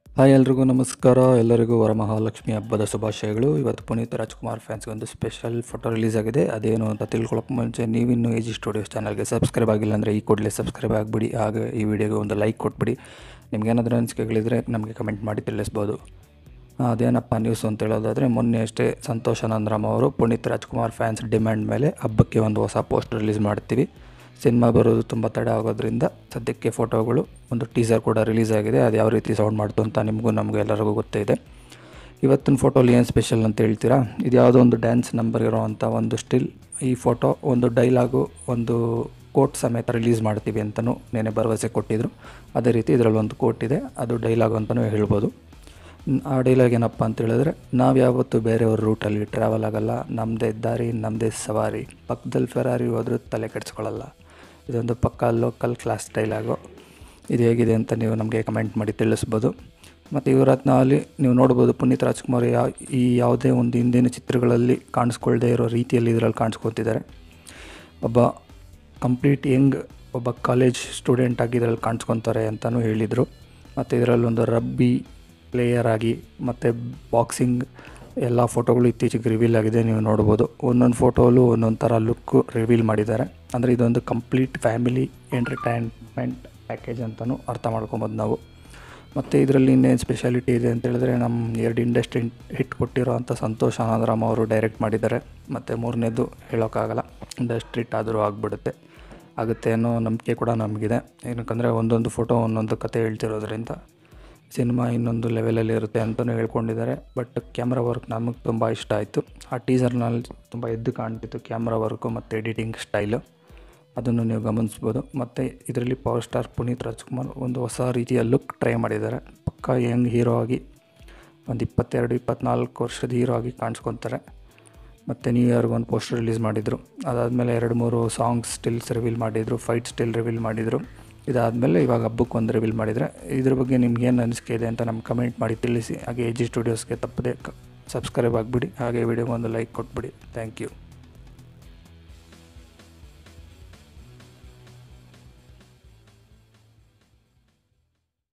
hi ಎಲ್ರಿಗೂ ನಮಸ್ಕಾರ ಎಲ್ಲರಿಗೂ ವರಮಹಾಲಕ್ಷ್ಮಿ ಹಬ್ಬದ ಶುಭಾಶಯಗಳು ಇವತ್ತು ಪುನೀತ್ ರಾಜ್ಕುಮಾರ್ ಫ್ಯಾನ್ಸ್ಗೆ ಒಂದು ಸ್ಪೆಷಲ್ ಫೋಟೋ ರಿಲೀಸ್ ಆಗಿದೆ ಅದೇನು ಅಂತ ತಿಳ್ಕೊಳ್ಳೋಕೆ ಮುಂಚೆ ನೀವಿನ್ನೂ ಎ ಜಿ ಸ್ಟುಡಿಯೋಸ್ ಚಾನಲ್ಗೆ ಸಬ್ಸ್ಕ್ರೈಬ್ ಆಗಿಲ್ಲ ಅಂದರೆ ಈ ಕೂಡಲೇ ಸಬ್ಸ್ಕ್ರೈಬ್ ಆಗಿಬಿಡಿ ಹಾಗೆ ಈ ವಿಡಿಯೋಗೆ ಒಂದು ಲೈಕ್ ಕೊಟ್ಬಿಡಿ ನಿಮ್ಗೇನಾದರೂ ಅನಿಸಿಕೆಗಳಿದ್ರೆ ನಮಗೆ ಕಮೆಂಟ್ ಮಾಡಿ ತಿಳಿಸ್ಬೋದು ಆ, ಅದೇನಪ್ಪ ನ್ಯೂಸ್ ಅಂತ ಹೇಳೋದಾದರೆ ಮೊನ್ನೆ ಅಷ್ಟೇ ಸಂತೋಷ್ ಆನಂದರಾಮ್ ಅವರು ಪುನೀತ್ ರಾಜ್ಕುಮಾರ್ ಫ್ಯಾನ್ಸ್ ಡಿಮ್ಯಾಂಡ್ ಮೇಲೆ ಹಬ್ಬಕ್ಕೆ ಒಂದು ಹೊಸ ಪೋಸ್ಟ್ ರಿಲೀಸ್ ಮಾಡ್ತೀವಿ ಸಿನಿಮಾ ಬರೋದು ತುಂಬ ತಡ ಆಗೋದ್ರಿಂದ ಸದ್ಯಕ್ಕೆ ಫೋಟೋಗಳು ಒಂದು ಟೀಸರ್ ಕೂಡ ರಿಲೀಸ್ ಆಗಿದೆ ಅದು ಯಾವ ರೀತಿ ಸೌಂಡ್ ಮಾಡ್ತು ಅಂತ ನಿಮಗೂ ನಮಗೂ ಎಲ್ಲರಿಗೂ ಗೊತ್ತೇ ಇದೆ ಇವತ್ತಿನ ಫೋಟೋಲಿ ಏನು ಸ್ಪೆಷಲ್ ಅಂತ ಹೇಳ್ತೀರಾ ಇದು ಯಾವುದೋ ಒಂದು ಡ್ಯಾನ್ಸ್ ನಂಬರ್ ಇರೋವಂಥ ಒಂದು ಸ್ಟಿಲ್ ಈ ಫೋಟೋ ಒಂದು ಡೈಲಾಗು ಒಂದು ಕೋಟ್ ಸಮೇತ ರಿಲೀಸ್ ಮಾಡ್ತೀವಿ ಅಂತಲೂ ನೆನೆ ಭರವಸೆ ಕೊಟ್ಟಿದ್ದರು ಅದೇ ರೀತಿ ಇದರಲ್ಲಿ ಒಂದು ಕೋಟ್ ಇದೆ ಅದು ಡೈಲಾಗ್ ಅಂತಲೂ ಹೇಳ್ಬೋದು ನ್- ಆ ಡೈಲಾಗ್ ಏನಪ್ಪ ಅಂತ ಹೇಳಿದ್ರೆ ನಾವು ಯಾವತ್ತೂ ಬೇರೆಯವ್ರ ರೂಟಲ್ಲಿ ಟ್ರಾವೆಲ್ ಆಗಲ್ಲ ನಮ್ಮದೇ ದಾರಿ ನಮ್ಮದೇ ಸವಾರಿ ಪಕ್ಕದಲ್ಲಿ ಫೆರಾರಿ ಹೋದ್ರೂ ತಲೆ ಕೆಡಿಸ್ಕೊಳ್ಳಲ್ಲ ಇದೊಂದು ಪಕ್ಕ ಲೋಕಲ್ ಕ್ಲಾಸ್ ಡೈಲಾಗು ಇದು ಹೇಗಿದೆ ಅಂತ ನೀವು ನಮಗೆ ಕಮೆಂಟ್ ಮಾಡಿ ತಿಳಿಸ್ಬೋದು ಮತ್ತು ಯುವರತ್ನಲ್ಲಿ ನೀವು ನೋಡ್ಬೋದು ಪುನೀತ್ ರಾಜ್ಕುಮಾರ್ ಯಾವ ಈ ಯಾವುದೇ ಒಂದು ಹಿಂದಿನ ಚಿತ್ರಗಳಲ್ಲಿ ಕಾಣಿಸ್ಕೊಳ್ದೇ ಇರೋ ರೀತಿಯಲ್ಲಿ ಇದರಲ್ಲಿ ಕಾಣಿಸ್ಕೊತಿದ್ದಾರೆ ಒಬ್ಬ ಕಂಪ್ಲೀಟ್ ಯಂಗ್ ಒಬ್ಬ ಕಾಲೇಜ್ ಸ್ಟೂಡೆಂಟ್ ಆಗಿ ಇದರಲ್ಲಿ ಕಾಣಿಸ್ಕೊತಾರೆ ಅಂತಲೂ ಹೇಳಿದರು ಮತ್ತು ಇದರಲ್ಲಿ ಒಂದು ರಬ್ಬಿ ಪ್ಲೇಯರ್ ಆಗಿ ಮತ್ತು ಬಾಕ್ಸಿಂಗ್ ಎಲ್ಲ ಫೋಟೋಗಳು ಇತ್ತೀಚೆಗೆ ರಿವೀಲ್ ಆಗಿದೆ ನೀವು ನೋಡ್ಬೋದು ಒಂದೊಂದು ಫೋಟೋಲು ಒಂದೊಂದು ಥರ ಲುಕ್ಕು ರಿವೀಲ್ ಮಾಡಿದ್ದಾರೆ ಅಂದರೆ ಇದೊಂದು ಕಂಪ್ಲೀಟ್ ಫ್ಯಾಮಿಲಿ ಎಂಟರ್ಟೈನ್ಮೆಂಟ್ ಪ್ಯಾಕೇಜ್ ಅಂತಲೂ ಅರ್ಥ ಮಾಡ್ಕೊಬೋದು ನಾವು ಮತ್ತು ಇದರಲ್ಲಿ ಇನ್ನೇನು ಸ್ಪೆಷಾಲಿಟಿ ಇದೆ ಅಂತ ಹೇಳಿದ್ರೆ ನಮ್ಮ ಎರಡು ಇಂಡಸ್ಟ್ರಿ ಹಿಟ್ ಕೊಟ್ಟಿರೋ ಅಂಥ ಸಂತೋಷ್ ಆನಂದರಾಮ್ ಅವರು ಡೈರೆಕ್ಟ್ ಮಾಡಿದ್ದಾರೆ ಮತ್ತು ಮೂರನೇದು ಹೇಳೋಕ್ಕಾಗಲ್ಲ ಇಂಡಸ್ಟ್ರಿ ಹಿಟ್ ಆದರೂ ಆಗಿಬಿಡುತ್ತೆ ಆಗುತ್ತೆ ಅನ್ನೋ ನಂಬಿಕೆ ಕೂಡ ನಮಗಿದೆ ಏನಕ್ಕಂದರೆ ಒಂದೊಂದು ಫೋಟೋ ಒಂದೊಂದು ಕತೆ ಹೇಳ್ತಿರೋದ್ರಿಂದ ಸಿನಿಮಾ ಇನ್ನೊಂದು ಲೆವೆಲಲ್ಲಿ ಇರುತ್ತೆ ಅಂತಲೂ ಹೇಳ್ಕೊಂಡಿದ್ದಾರೆ ಬಟ್ ಕ್ಯಾಮ್ರಾ ವರ್ಕ್ ನಮಗೆ ತುಂಬ ಇಷ್ಟ ಆಯಿತು ಆ ಟೀಸರ್ನಲ್ಲಿ ತುಂಬ ಎದ್ದು ಕಾಣ್ತಿತ್ತು ಕ್ಯಾಮ್ರಾ ವರ್ಕು ಮತ್ತು ಎಡಿಟಿಂಗ್ ಸ್ಟೈಲು ಅದನ್ನು ನೀವು ಗಮನಿಸ್ಬೋದು ಮತ್ತು ಇದರಲ್ಲಿ ಪವರ್ ಸ್ಟಾರ್ ಪುನೀತ್ ರಾಜ್ಕುಮಾರ್ ಒಂದು ಹೊಸ ರೀತಿಯ ಲುಕ್ ಟ್ರೈ ಮಾಡಿದ್ದಾರೆ ಪಕ್ಕ ಯಂಗ್ ಹೀರೋ ಆಗಿ ಒಂದು ಇಪ್ಪತ್ತೆರಡು ಇಪ್ಪತ್ನಾಲ್ಕು ವರ್ಷದ ಹೀರೋ ಆಗಿ ಕಾಣಿಸ್ಕೊತಾರೆ ಮತ್ತು ನ್ಯೂ ಇಯರ್ಗೆ ಒಂದು ಪೋಸ್ಟರ್ ರಿಲೀಸ್ ಮಾಡಿದರು ಅದಾದಮೇಲೆ ಎರಡು ಮೂರು ಸಾಂಗ್ಸ್ ಸ್ಟಿಲ್ಸ್ ರಿವೀಲ್ ಮಾಡಿದರು ಫೈಟ್ ಸ್ಟಿಲ್ ರಿವೀಲ್ ಮಾಡಿದರು ಇದಾದಮೇಲೆ ಇವಾಗ ಹಬ್ಬಕ್ಕೆ ಒಂದು ರಿವೀಲ್ ಮಾಡಿದರೆ ಇದ್ರ ಬಗ್ಗೆ ನಿಮ್ಗೆ ಏನು ಅನಿಸಿಕೆ ಇದೆ ಅಂತ ನಮ್ಗೆ ಕಮೆಂಟ್ ಮಾಡಿ ತಿಳಿಸಿ ಹಾಗೆ ಎ ಜಿ ಸ್ಟುಡಿಯೋಸ್ಗೆ ತಪ್ಪದೆ ಸಬ್ಸ್ಕ್ರೈಬ್ ಆಗಿಬಿಡಿ ಹಾಗೆ ವಿಡಿಯೋಗೆ ಒಂದು ಲೈಕ್ ಕೊಟ್ಬಿಡಿ ಥ್ಯಾಂಕ್ ಯು